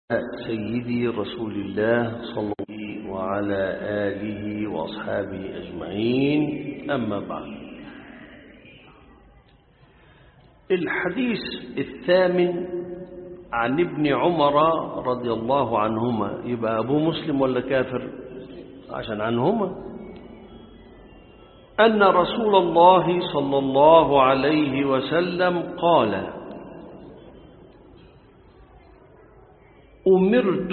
سيدي رسول الله صلى الله عليه وعلى آله وأصحابه أجمعين أما بعد الحديث الثامن عن ابن عمر رضي الله عنهما يبقى أبو مسلم ولا كافر عشان عنهما أن رسول الله صلى الله عليه وسلم قال أمرت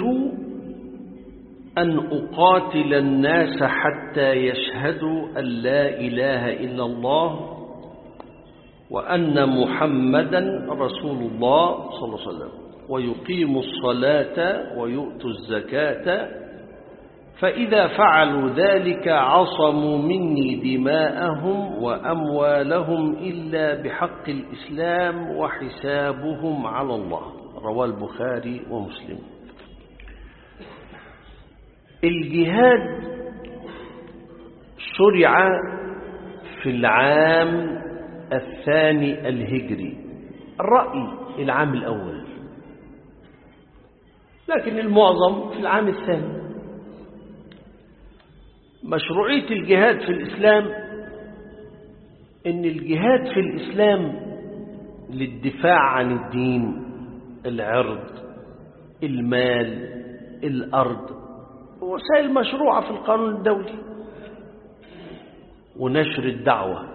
أن أقاتل الناس حتى يشهدوا أن لا إله إلا الله وأن محمدا رسول الله صلى الله عليه وسلم ويقيموا الصلاة ويؤتوا الزكاة فإذا فعلوا ذلك عصموا مني دماءهم وأموالهم إلا بحق الإسلام وحسابهم على الله رواه البخاري ومسلم الجهاد شرع في العام الثاني الهجري الرأي العام الأول لكن المعظم في العام الثاني مشروعية الجهاد في الإسلام إن الجهاد في الإسلام للدفاع عن الدين العرض المال الأرض وسائل مشروعة في القانون الدولي ونشر الدعوة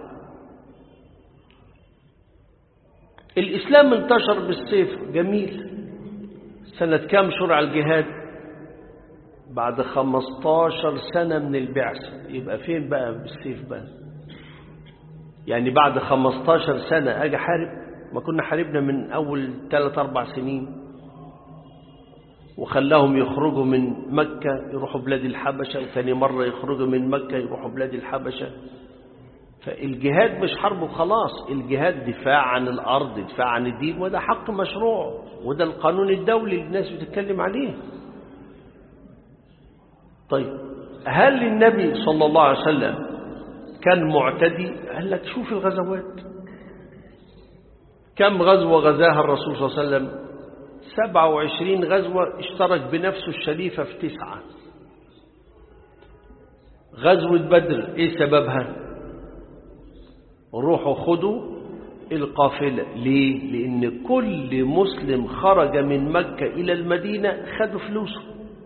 الإسلام انتشر بالسيف جميل سنة كام شرع الجهاد بعد خمستاشر سنة من البعثة يبقى فين بقى بالسيف بقى يعني بعد خمستاشر سنة أجي حارب ما كنا حاربنا من أول ثلاث أربع سنين وخلاهم يخرجوا من مكة يروحوا بلاد الحبشة وثاني مرة يخرجوا من مكة يروحوا بلاد الحبشة فالجهاد مش حرب وخلاص الجهاد دفاع عن الأرض دفاع عن الدين وده حق مشروع وده القانون الدولي اللي الناس بتتكلم عليه طيب هل النبي صلى الله عليه وسلم كان معتدي قال لك شوف الغزوات كم غزوة غزاها الرسول صلى الله عليه وسلم سبعة وعشرين غزوة اشترك بنفسه الشريفة في تسعة غزوة بدر ايه سببها روحوا خدوا القافلة ليه لان كل مسلم خرج من مكة الى المدينة خدوا فلوسه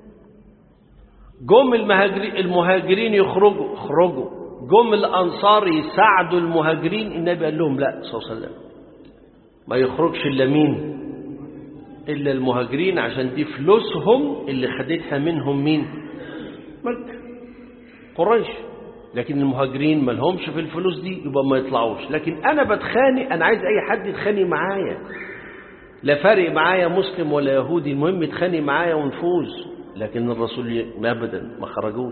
جم المهاجرين, المهاجرين يخرجوا اخرجوا جم الأنصار يساعدوا المهاجرين النبي قال لهم لا صلى الله عليه وسلم ما يخرجش إلا مين إلا المهاجرين عشان دي فلوسهم اللي خدتها منهم مين مكة قريش لكن المهاجرين ما لهمش في الفلوس دي يبقى ما يطلعوش لكن أنا بتخانق أنا عايز أي حد يتخانق معايا لا فارق معايا مسلم ولا يهودي المهم يتخانق معايا ونفوز لكن الرسول أبدا ما خرجوش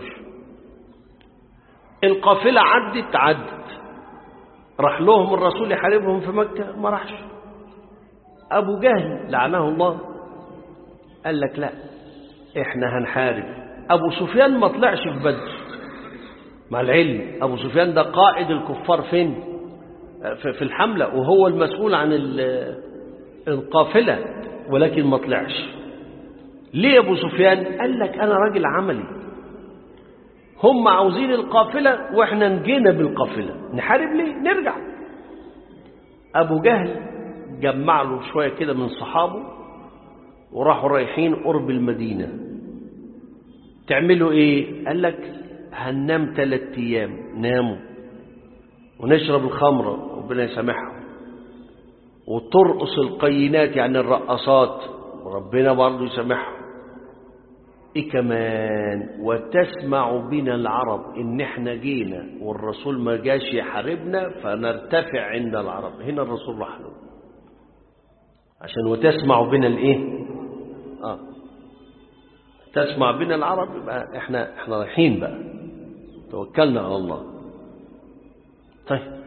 القافلة عدت عدت راح لهم الرسول يحاربهم في مكة ما راحش أبو جهل لعنه الله قال لك لا إحنا هنحارب أبو سفيان ما طلعش في بدر مع العلم أبو سفيان ده قائد الكفار فين في الحملة وهو المسؤول عن القافلة ولكن ما طلعش ليه أبو سفيان قال لك أنا راجل عملي هم عاوزين القافلة وإحنا نجينا بالقافلة نحارب ليه نرجع أبو جهل جمع له شوية كده من صحابه وراحوا رايحين قرب المدينة تعملوا ايه قال لك هننام ثلاث ايام ناموا ونشرب الخمرة ربنا يسامحهم وترقص القينات يعني الرقصات ربنا برضه يسامحهم ايه كمان وتسمع بنا العرب ان احنا جينا والرسول ما جاش يحاربنا فنرتفع عند العرب هنا الرسول راح له عشان وتسمع بنا الايه اه تسمع بنا العرب يبقى احنا احنا رايحين بقى توكلنا على الله طيب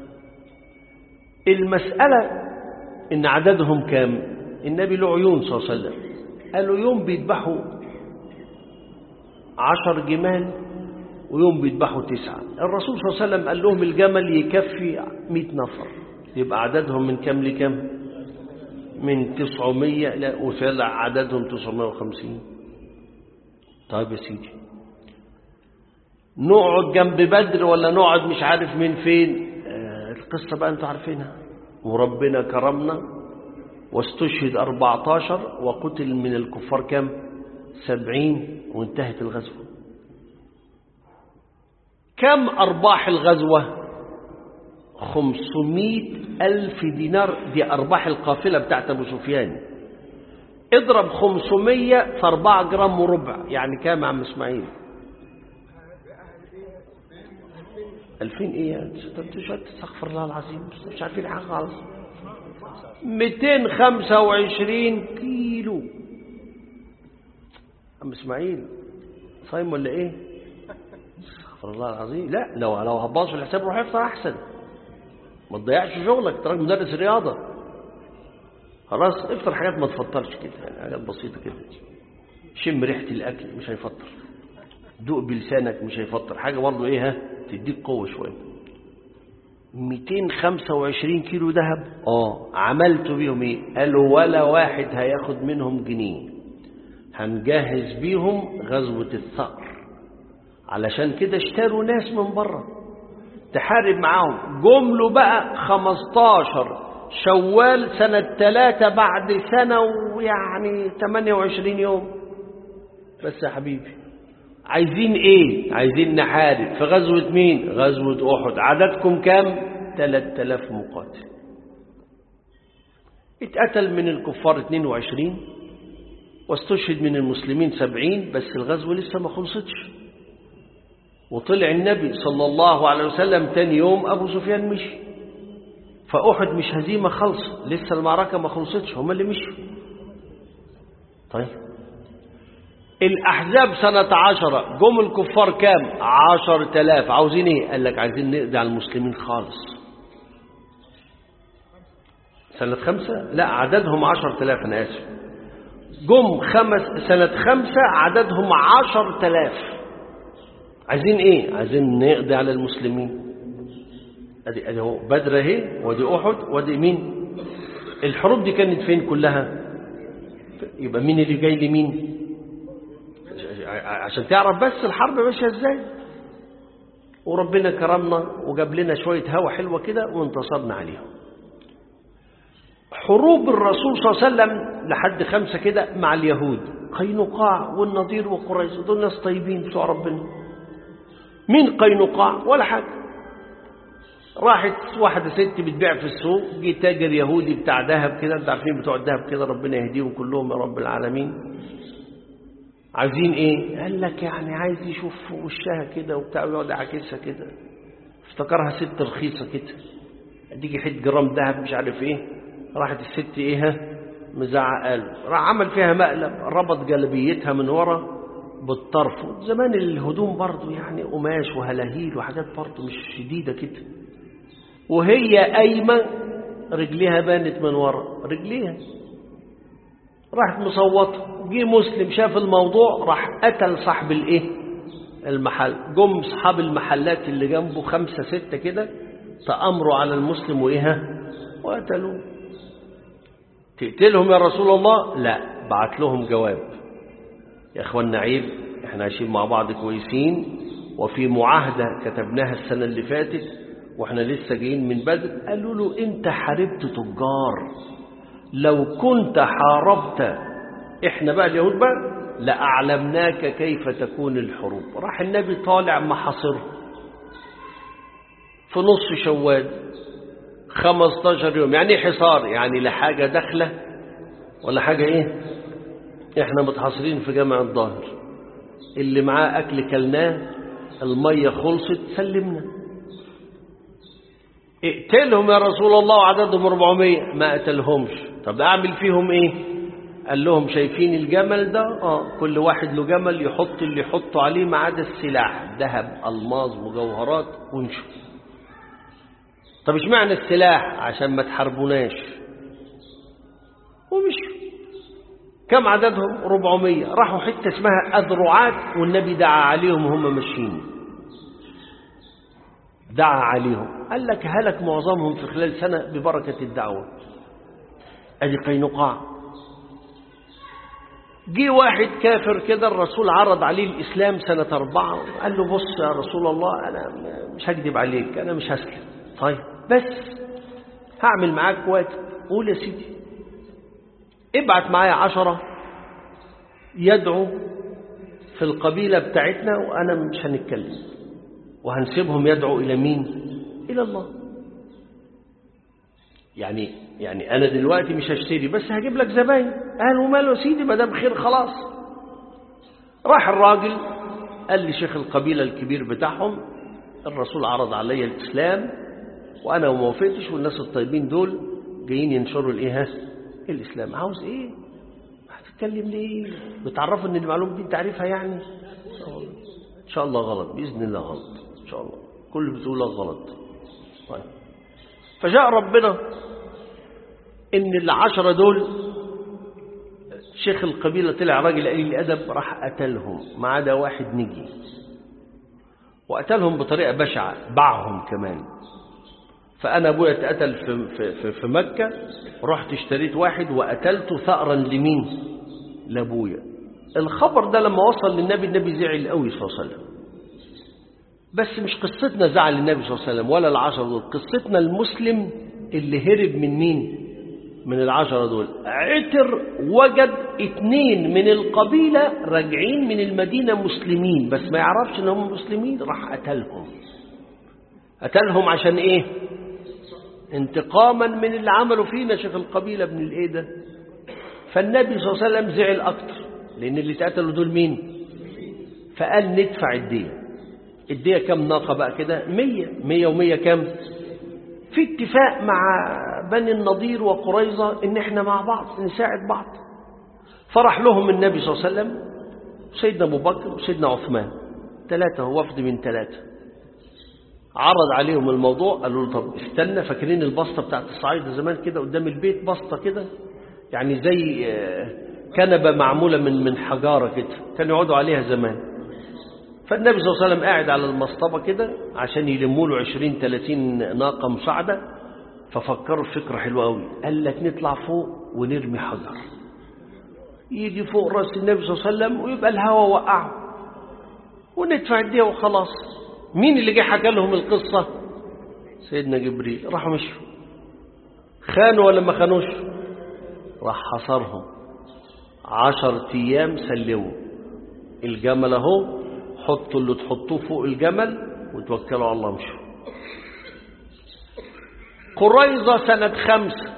المسألة ان عددهم كام النبي له عيون صلى الله عليه وسلم قالوا يوم بيذبحوا عشر جمال ويوم بيذبحوا تسعة الرسول صلى الله عليه وسلم قال لهم الجمل يكفي مئة نفر يبقى عددهم من كم لكم من 900 لا وطلع عددهم 950 طيب يا سيدي نقعد جنب بدر ولا نقعد مش عارف من فين آه القصة بقى انتوا عارفينها وربنا كرمنا واستشهد 14 وقتل من الكفار كم سبعين وانتهت الغزوة كم أرباح الغزوة خمسمائة ألف دينار دي أرباح القافلة بتاعت أبو سفيان اضرب خمسمية في أربعة جرام وربع يعني كام يا عم إسماعيل ألفين إيه أنت مش تستغفر الله العظيم مش عارفين حاجة خالص ميتين خمسة وعشرين كيلو عم إسماعيل صايم ولا إيه استغفر الله العظيم لا لو لو هباص في الحساب روح افطر أحسن ما تضيعش شغلك تراك مدرس رياضة خلاص افطر حاجات ما تفطرش كده يعني حاجات بسيطة كده شم ريحة الأكل مش هيفطر دوق بلسانك مش هيفطر حاجة برضه إيه ها تديك قوة شوية 225 كيلو ذهب اه عملت بيهم ايه قالوا ولا واحد هياخد منهم جنيه هنجهز بيهم غزوة الثأر علشان كده اشتروا ناس من بره تحارب معاهم جملوا بقى 15 شوال سنة ثلاثة بعد سنة ويعني 28 يوم بس يا حبيبي عايزين ايه عايزين نحارب في غزوة مين غزوة احد عددكم كام 3000 مقاتل اتقتل من الكفار 22 واستشهد من المسلمين 70 بس الغزوة لسه ما خلصتش وطلع النبي صلى الله عليه وسلم تاني يوم أبو سفيان مشي فأحد مش هزيمة خلص لسه المعركة ما خلصتش هم اللي مشوا طيب الأحزاب سنة عشرة جم الكفار كام عشر تلاف عاوزين ايه قال لك عايزين نقضي على المسلمين خالص سنة خمسة لا عددهم عشر تلاف أنا آسف جم خمس سنة خمسة عددهم عشر تلاف عايزين ايه عايزين نقضي على المسلمين ادي ادي اهو بدر اهي وادي احد وادي مين الحروب دي كانت فين كلها يبقى مين اللي جاي لمين عشان تعرف بس الحرب ماشيه ازاي وربنا كرمنا وجاب لنا شويه هوا حلوه كده وانتصرنا عليهم حروب الرسول صلى الله عليه وسلم لحد خمسة كده مع اليهود قينقاع والنضير وقريش دول ناس طيبين بتوع ربنا مين قينقاع ولا حاجة راحت واحدة ست بتبيع في السوق جه تاجر يهودي بتاع ذهب كده انت عارفين بتوع الذهب كده ربنا يهديهم كلهم يا رب العالمين عايزين ايه قال لك يعني عايز يشوف وشها كده وبتاع ويقعد يعاكسها كده افتكرها ست رخيصة كده اديكي حته جرام ذهب مش عارف ايه راحت الست ايه ها مزعق قلب راح عمل فيها مقلب ربط جلبيتها من ورا بالطرف زمان الهدوم برضو يعني قماش وهلاهيل وحاجات برضو مش شديدة كده وهي قايمة رجليها بانت من ورا رجليها راحت مصوتة جه مسلم شاف الموضوع راح قتل صاحب الايه المحل جم اصحاب المحلات اللي جنبه خمسة ستة كده تأمروا على المسلم وايه وقتلوه تقتلهم يا رسول الله لا بعت لهم جواب يا اخوانا عيب احنا عايشين مع بعض كويسين وفي معاهدة كتبناها السنة اللي فاتت واحنا لسه جايين من بدر قالوا له انت حاربت تجار لو كنت حاربت احنا بقى اليهود بقى لأعلمناك كيف تكون الحروب راح النبي طالع محاصره في نص شوال 15 يوم يعني حصار يعني لا حاجة داخله ولا حاجة ايه احنا متحاصرين في جامع الظاهر اللي معاه اكل كلناه المية خلصت سلمنا اقتلهم يا رسول الله وعددهم 400 ما قتلهمش طب اعمل فيهم ايه قال لهم شايفين الجمل ده اه كل واحد له جمل يحط اللي يحطه عليه ما عدا السلاح ذهب الماظ مجوهرات ونشوف طب اشمعنى السلاح عشان ما تحاربوناش ومشوا كم عددهم 400 راحوا حتة اسمها أذرعات والنبي دعا عليهم وهم ماشيين دعا عليهم قال لك هلك معظمهم في خلال سنة ببركة الدعوة ادي قينقاع جه واحد كافر كده الرسول عرض عليه الإسلام سنة أربعة قال له بص يا رسول الله أنا مش هكذب عليك أنا مش هسلم طيب بس هعمل معاك واجب قول يا سيدي ابعت معايا عشرة يدعو في القبيلة بتاعتنا وأنا مش هنتكلم وهنسيبهم يدعو إلى مين إلى الله يعني يعني أنا دلوقتي مش هشتري بس هجيب لك زباين قال وماله يا سيدي ما دام خير خلاص راح الراجل قال لي شيخ القبيلة الكبير بتاعهم الرسول عرض علي الإسلام وأنا ما وافقتش والناس الطيبين دول جايين ينشروا الإيه ها؟ الإسلام عاوز إيه هتتكلم ليه بتعرفوا إن المعلومة دي أنت عارفها يعني إن شاء الله غلط بإذن الله غلط إن شاء الله كل بتقول لك غلط طيب فجاء ربنا ان العشرة دول شيخ القبيلة طلع راجل قليل الأدب راح قتلهم ما عدا واحد نجي وقتلهم بطريقة بشعة باعهم كمان فأنا أبويا اتقتل في, في, في, في مكة رحت اشتريت واحد وقتلته ثأرا لمين لأبويا الخبر ده لما وصل للنبي النبي زعل قوي صلى الله عليه وسلم بس مش قصتنا زعل النبي صلى الله عليه وسلم ولا العشرة دول قصتنا المسلم اللي هرب من مين من العشرة دول عتر وجد اتنين من القبيلة راجعين من المدينة مسلمين بس ما يعرفش ان هم مسلمين راح قتلهم قتلهم عشان ايه انتقاما من اللي عملوا فينا شيخ القبيلة ابن الايه ده فالنبي صلى الله عليه وسلم زعل اكتر لان اللي اتقتلوا دول مين فقال ندفع الدية الدية كم ناقة بقى كده مية مية ومية كم في اتفاق مع بني النضير وقريظة ان احنا مع بعض نساعد بعض فرح لهم النبي صلى الله عليه وسلم سيدنا ابو بكر وسيدنا عثمان ثلاثة هو وفد من ثلاثة عرض عليهم الموضوع قالوا له طب استنى فاكرين البسطة بتاعت الصعيدة زمان كده قدام البيت بسطة كده يعني زي كنبة معمولة من من حجارة كده كانوا يقعدوا عليها زمان فالنبي صلى الله عليه وسلم قاعد على المصطبة كده عشان يلموا له 20 30 ناقة مساعدة ففكروا في فكرة حلوة قوي قال لك نطلع فوق ونرمي حجر يجي فوق راس النبي صلى الله عليه وسلم ويبقى الهواء وقعه وندفع الديه وخلاص مين اللي جه حكى لهم القصة سيدنا جبريل راحوا مشوا خانوا ولا ما خانوش راح حصرهم عشر ايام سلموا الجمل اهو حطوا اللي تحطوه فوق الجمل وتوكلوا على الله مشوا قريظة سنة خمسة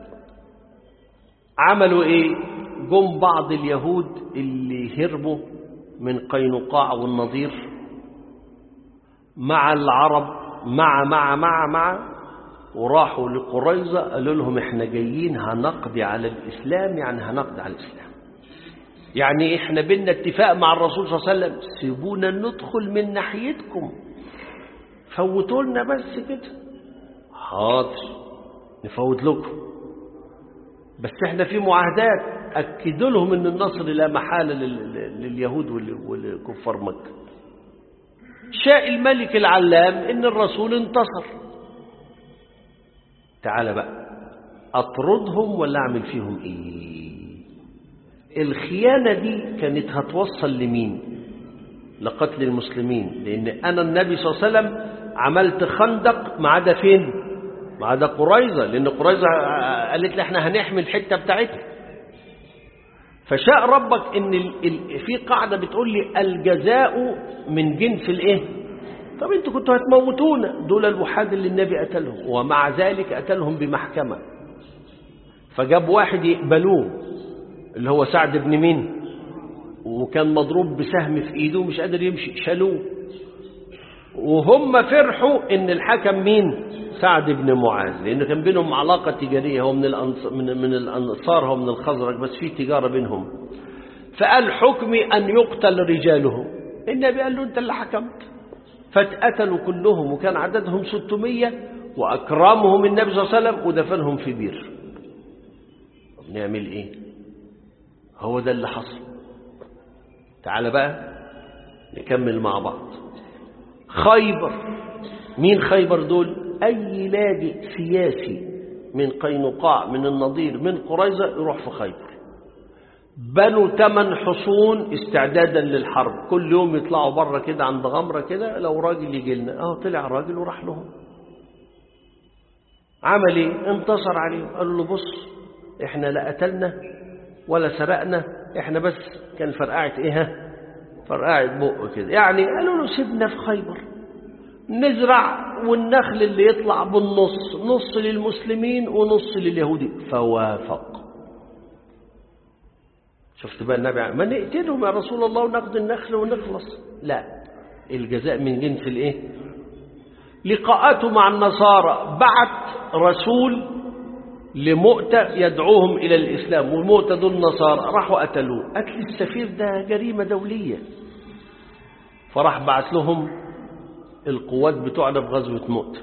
عملوا ايه جم بعض اليهود اللي هربوا من قينقاع والنضير مع العرب مع مع مع مع وراحوا لقريظة قالوا لهم احنا جايين هنقضي على الإسلام يعني هنقضي على الإسلام يعني احنا بينا اتفاق مع الرسول صلى الله عليه وسلم سيبونا ندخل من ناحيتكم فوتوا لنا بس كده حاضر نفوت لكم بس احنا في معاهدات اكدوا لهم ان النصر لا محاله لليهود ولكفار مكه شاء الملك العلام ان الرسول انتصر تعال بقى اطردهم ولا اعمل فيهم ايه الخيانة دي كانت هتوصل لمين لقتل المسلمين لأن أنا النبي صلى الله عليه وسلم عملت خندق ما عدا فين ما عدا قريظة لأن قريظة قالت لي احنا هنحمي الحتة بتاعتنا فشاء ربك ان ال ال في قاعدة بتقول لي الجزاء من جنس الايه طب انتوا كنتوا هتموتونا دول الوحاد اللي النبي قتلهم ومع ذلك قتلهم بمحكمة فجاب واحد يقبلوه اللي هو سعد بن مين وكان مضروب بسهم في ايده ومش قادر يمشي شالوه وهم فرحوا ان الحكم مين سعد بن معاذ لان كان بينهم علاقه تجاريه هو من الانصار من, من الانصار هو من الخزرج بس في تجاره بينهم فقال حكمي ان يقتل رجالهم النبي قال له انت اللي حكمت فاتقتلوا كلهم وكان عددهم 600 واكرمهم النبي صلى الله عليه وسلم ودفنهم في بير نعمل ايه هو ده اللي حصل تعال بقى نكمل مع بعض خيبر مين خيبر دول أي لاجئ سياسي من قينقاع من النضير من قريظة يروح في خيبر بنوا ثمان حصون استعدادا للحرب كل يوم يطلعوا بره كده عند غمرة كده لو راجل يجي لنا اه طلع راجل وراح لهم عمل ايه انتصر عليهم قالوا له بص احنا لا قتلنا ولا سرقنا احنا بس كان فرقعت ايه ها فرقعت بق كده يعني قالوا له سيبنا في خيبر نزرع والنخل اللي يطلع بالنص نص للمسلمين ونص لليهود فوافق شفت بقى النبي ما نقتلهم يا رسول الله وناخد النخل ونخلص لا الجزاء من جنس الايه لقاءاته مع النصارى بعت رسول لمؤتة يدعوهم إلى الإسلام والمؤتة دول نصارى راحوا قتلوه قتل السفير ده جريمة دولية فراح بعت لهم القوات بتوعنا في غزوة مؤتة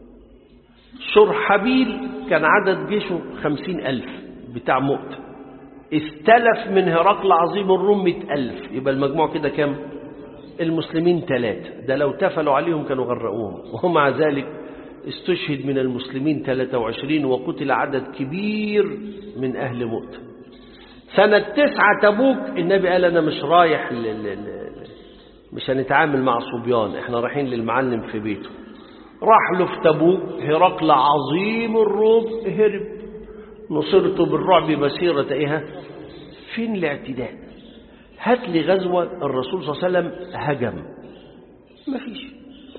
شرحبيل كان عدد جيشه خمسين ألف بتاع مؤتة استلف من هرقل عظيم الروم مئة ألف يبقى المجموع كده كام المسلمين ثلاثة ده لو تفلوا عليهم كانوا غرقوهم ومع ذلك استشهد من المسلمين 23 وقتل عدد كبير من أهل مؤتة سنة تسعة تبوك النبي قال أنا مش رايح ل... ل... ل... مش هنتعامل مع صبيان احنا رايحين للمعلم في بيته راح له في تبوك هرقل عظيم الروم هرب نصرته بالرعب مسيرة ايه فين الاعتداء هات لي غزوة الرسول صلى الله عليه وسلم هجم مفيش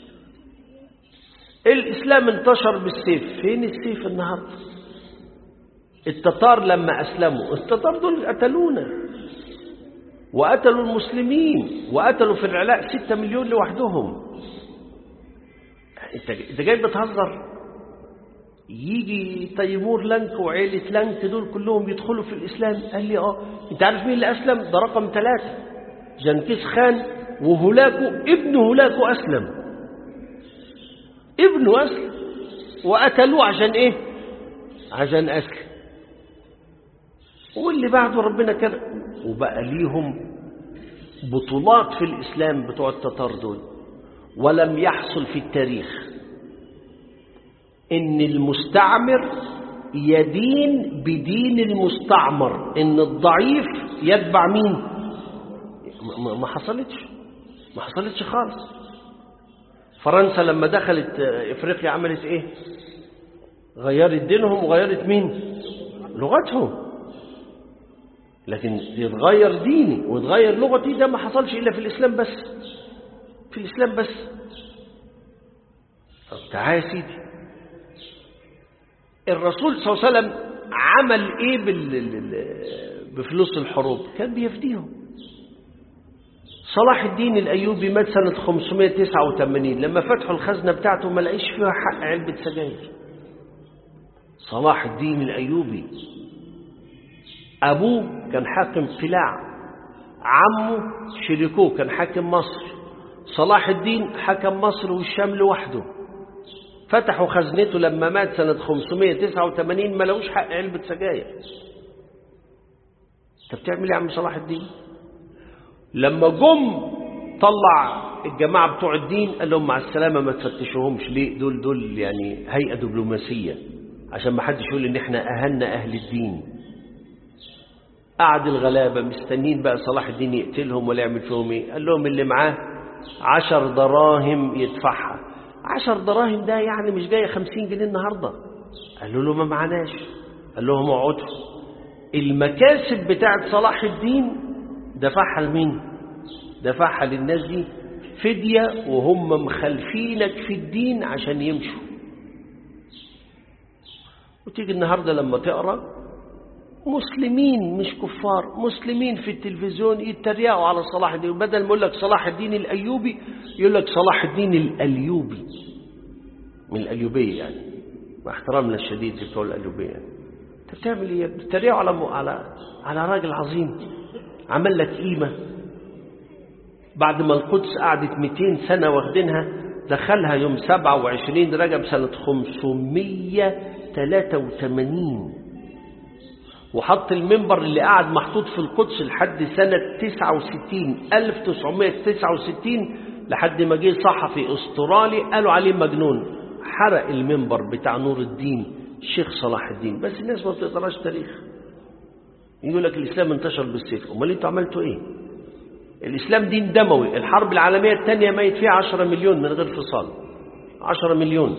الإسلام انتشر بالسيف فين السيف النهاردة التتار لما أسلموا التتار دول قتلونا وقتلوا المسلمين وقتلوا في العراق ستة مليون لوحدهم انت انت جاي بتهزر يجي تيمور لانك وعيلة لانك دول كلهم يدخلوا في الإسلام قال لي اه انت عارف مين اللي أسلم ده رقم ثلاثة جنكيز خان وهولاكو ابن هولاكو أسلم ابنه أسلم وقتلوه عشان ايه عشان أسلم واللي بعده ربنا كان وبقى ليهم بطولات في الإسلام بتوع التتار دول ولم يحصل في التاريخ ان المستعمر يدين بدين المستعمر ان الضعيف يتبع مين ما حصلتش ما حصلتش خالص فرنسا لما دخلت افريقيا عملت ايه غيرت دينهم وغيرت مين لغتهم لكن يتغير ديني ويتغير لغتي ده ما حصلش الا في الاسلام بس في الاسلام بس طب تعالى يا سيدي الرسول صلى الله عليه وسلم عمل ايه بفلوس الحروب كان بيفديهم صلاح الدين الايوبي مات سنه 589 لما فتحوا الخزنه بتاعته ما لقيش فيها حق علبه سجاير صلاح الدين الايوبي ابوه كان حاكم قلاع عمه شريكوه كان حاكم مصر صلاح الدين حكم مصر والشام لوحده فتحوا خزنته لما مات سنة 589 ما لقوش حق علبة سجاير انت بتعمل ايه يا عم صلاح الدين لما جم طلع الجماعة بتوع الدين قال لهم مع السلامة ما تفتشوهمش ليه دول دول يعني هيئة دبلوماسية عشان ما حدش يقول ان احنا اهلنا اهل الدين قعد الغلابة مستنين بقى صلاح الدين يقتلهم ولا يعمل فيهم ايه قال لهم اللي معاه عشر دراهم يدفعها عشر دراهم ده يعني مش جاية خمسين جنيه النهاردة قالوا له ما معناش قال لهم اقعدوا المكاسب بتاعت صلاح الدين دفعها لمين دفعها للناس دي فدية وهم مخالفينك في الدين عشان يمشوا وتيجي النهاردة لما تقرأ مسلمين مش كفار مسلمين في التلفزيون يتريقوا على صلاح الدين بدل ما يقول لك صلاح الدين الأيوبي يقول لك صلاح الدين الأليوبي من الأليوبية يعني مع احترامنا الشديد لبتوع الأليوبية يعني. انت بتعمل ايه بتتريقوا على على على راجل عظيم عمل لك قيمة بعد ما القدس قعدت 200 سنة واخدينها دخلها يوم 27 رجب سنة 583 وحط المنبر اللي قعد محطوط في القدس لحد سنة 69 1969 لحد ما جه صحفي استرالي قالوا عليه مجنون حرق المنبر بتاع نور الدين الشيخ صلاح الدين بس الناس ما بتقراش تاريخ يقول لك الإسلام انتشر بالسيف أمال أنتوا عملتوا إيه الإسلام دين دموي الحرب العالمية الثانية ميت فيها عشرة مليون من غير فصال عشرة مليون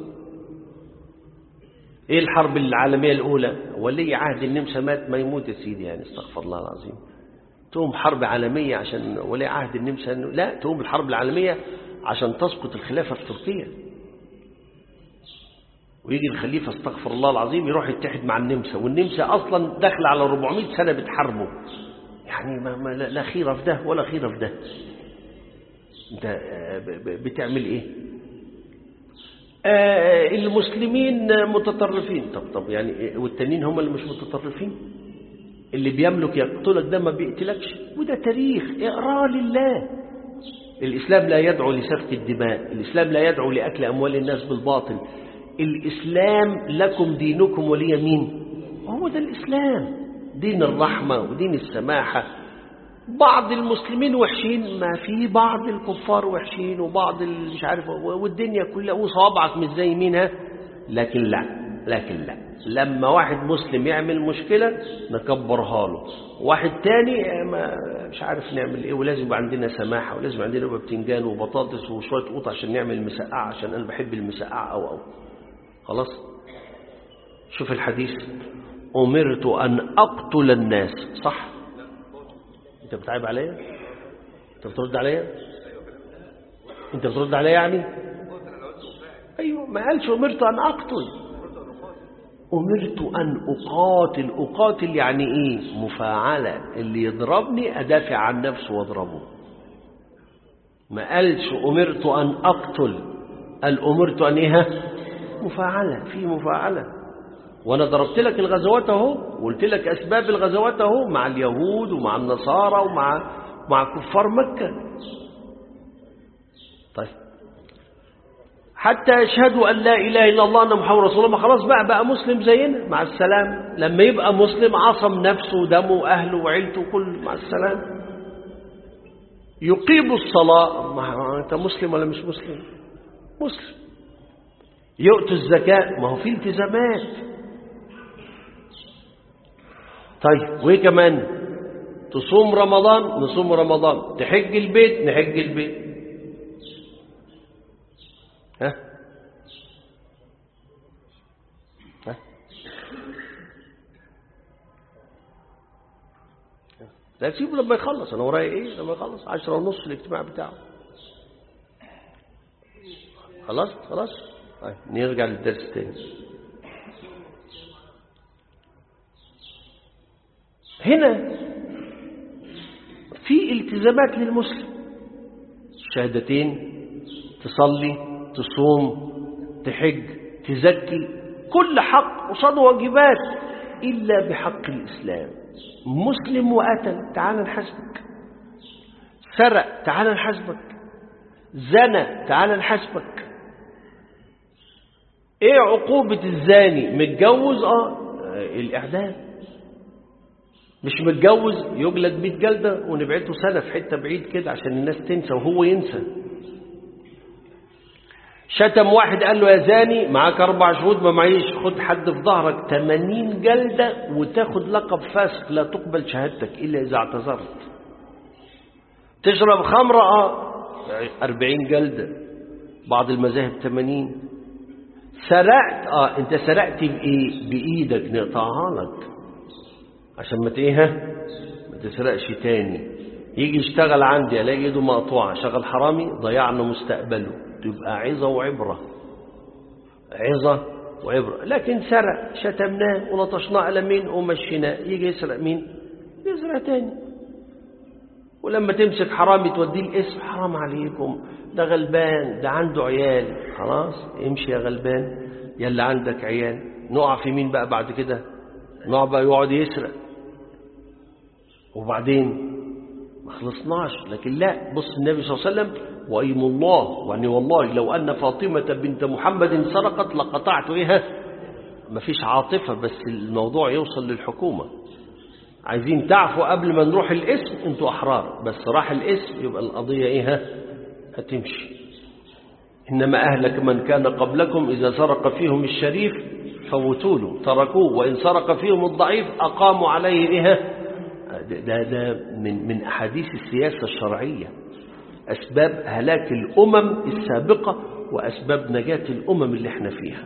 ايه الحرب العالمية الأولى ولي عهد النمسا مات ما يموت يا سيدي يعني استغفر الله العظيم تقوم حرب عالمية عشان ولي عهد النمسا لا تقوم الحرب العالمية عشان تسقط الخلافة في تركيا ويجي الخليفة استغفر الله العظيم يروح يتحد مع النمسا والنمسا أصلا داخل على 400 سنة بتحاربه يعني ما ما لا خيرة في ده ولا خيرة في ده انت بتعمل ايه آه المسلمين متطرفين طب طب يعني والتانيين هم اللي مش متطرفين اللي بيملك يقتلك ده ما بيقتلكش وده تاريخ اقرا لله الإسلام لا يدعو لسفك الدماء الإسلام لا يدعو لأكل أموال الناس بالباطل الإسلام لكم دينكم ولي مين هو ده الإسلام دين الرحمة ودين السماحة بعض المسلمين وحشين ما في بعض الكفار وحشين وبعض مش عارف والدنيا كلها وصوابعك مش زي مينها لكن لا لكن لا لما واحد مسلم يعمل مشكلة نكبرها له واحد تاني ما مش عارف نعمل ايه ولازم يبقى عندنا سماحة ولازم عندنا يبقى بتنجان وبطاطس وشوية قوط عشان نعمل مسقعة عشان انا بحب المسقعة او او خلاص شوف الحديث أمرت أن أقتل الناس صح أنت بتعيب عليا أنت بترد عليا أنت بترد عليا يعني أيوة ما قالش أمرت أن أقتل أمرت أن أقاتل أقاتل يعني إيه مفاعلة اللي يضربني أدافع عن نفسه واضربه ما قالش أمرت أن أقتل قال أمرت أن إيه مفاعلة في مفاعلة وانا ضربت لك الغزوات اهو وقلت لك اسباب الغزوات اهو مع اليهود ومع النصارى ومع مع كفار مكة طيب حتى يشهدوا ان لا اله الا الله ان محمد رسول الله ما خلاص بقى بقى مسلم زينا مع السلام لما يبقى مسلم عصم نفسه ودمه واهله وعيلته كل مع السلام يقيم الصلاة ما انت مسلم ولا مش مسلم مسلم يؤتوا الزكاة ما هو في التزامات طيب وايه كمان تصوم رمضان نصوم رمضان تحج البيت نحج البيت ها ها لا سيبه لما يخلص انا ورايا ايه لما يخلص عشرة ونص الاجتماع بتاعه خلاص خلاص طيب نرجع للدرس تاني هنا في التزامات للمسلم شهادتين تصلي تصوم تحج تزكي كل حق قصاد واجبات إلا بحق الإسلام مسلم وقتل تعال نحاسبك سرق تعال نحاسبك زنى تعال نحاسبك ايه عقوبة الزاني متجوز اه الاعدام مش متجوز يجلد 100 جلدة ونبعده سنة في حتة بعيد كده عشان الناس تنسى وهو ينسى شتم واحد قال له يا زاني معاك أربع شهود ما معيش خد حد في ظهرك 80 جلدة وتاخد لقب فاسق لا تقبل شهادتك إلا إذا اعتذرت تشرب خمرة اه 40 جلدة بعض المذاهب 80 سرقت اه انت سرقت بايه بايدك نقطعها لك عشان ما ايه ما تسرقش تاني يجي يشتغل عندي الاقي ايده مقطوعه شغل حرامي ضيعنا مستقبله تبقى عظه وعبره عظه وعبره لكن سرق شتمناه ولطشناه قلمين ومشيناه يجي يسرق مين يسرق تاني ولما تمسك حرامي توديه الاسم حرام عليكم ده غلبان ده عنده عيال خلاص امشي يا غلبان يلا عندك عيال نقع في مين بقى بعد كده نقع بقى يقعد يسرق وبعدين ما خلصناش لكن لا بص النبي صلى الله عليه وسلم وأيم الله يعني والله لو أن فاطمة بنت محمد سرقت لقطعت إيها ما فيش عاطفة بس الموضوع يوصل للحكومة عايزين تعفوا قبل ما نروح الاسم انتوا أحرار بس راح الاسم يبقى القضية إيها هتمشي إنما أهلك من كان قبلكم إذا سرق فيهم الشريف فوتوا له تركوه وإن سرق فيهم الضعيف أقاموا عليه إيه ده, ده من, من أحاديث السياسة الشرعية أسباب هلاك الأمم السابقة وأسباب نجاة الأمم اللي احنا فيها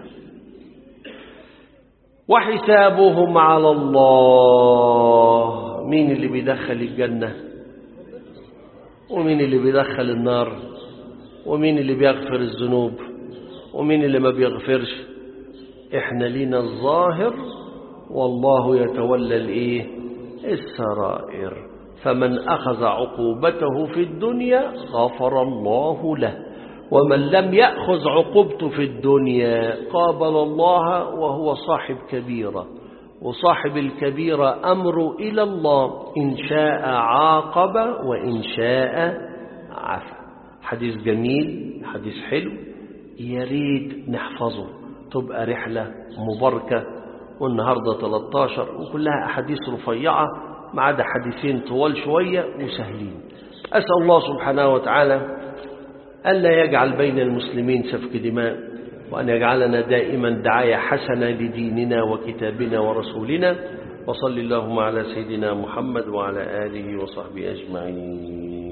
وحسابهم على الله مين اللي بيدخل الجنة ومين اللي بيدخل النار ومين اللي بيغفر الذنوب ومين اللي ما بيغفرش احنا لينا الظاهر والله يتولى الايه السرائر فمن اخذ عقوبته في الدنيا غفر الله له ومن لم ياخذ عقوبته في الدنيا قابل الله وهو صاحب كبيره وصاحب الكبيره امر الى الله ان شاء عاقب وان شاء عفا حديث جميل حديث حلو يا ريت نحفظه تبقى رحلة مباركة والنهاردة 13 وكلها أحاديث رفيعة ما عدا حديثين طوال شوية وسهلين أسأل الله سبحانه وتعالى ألا يجعل بين المسلمين سفك دماء وأن يجعلنا دائما دعاية حسنة لديننا وكتابنا ورسولنا وصل اللهم على سيدنا محمد وعلى آله وصحبه أجمعين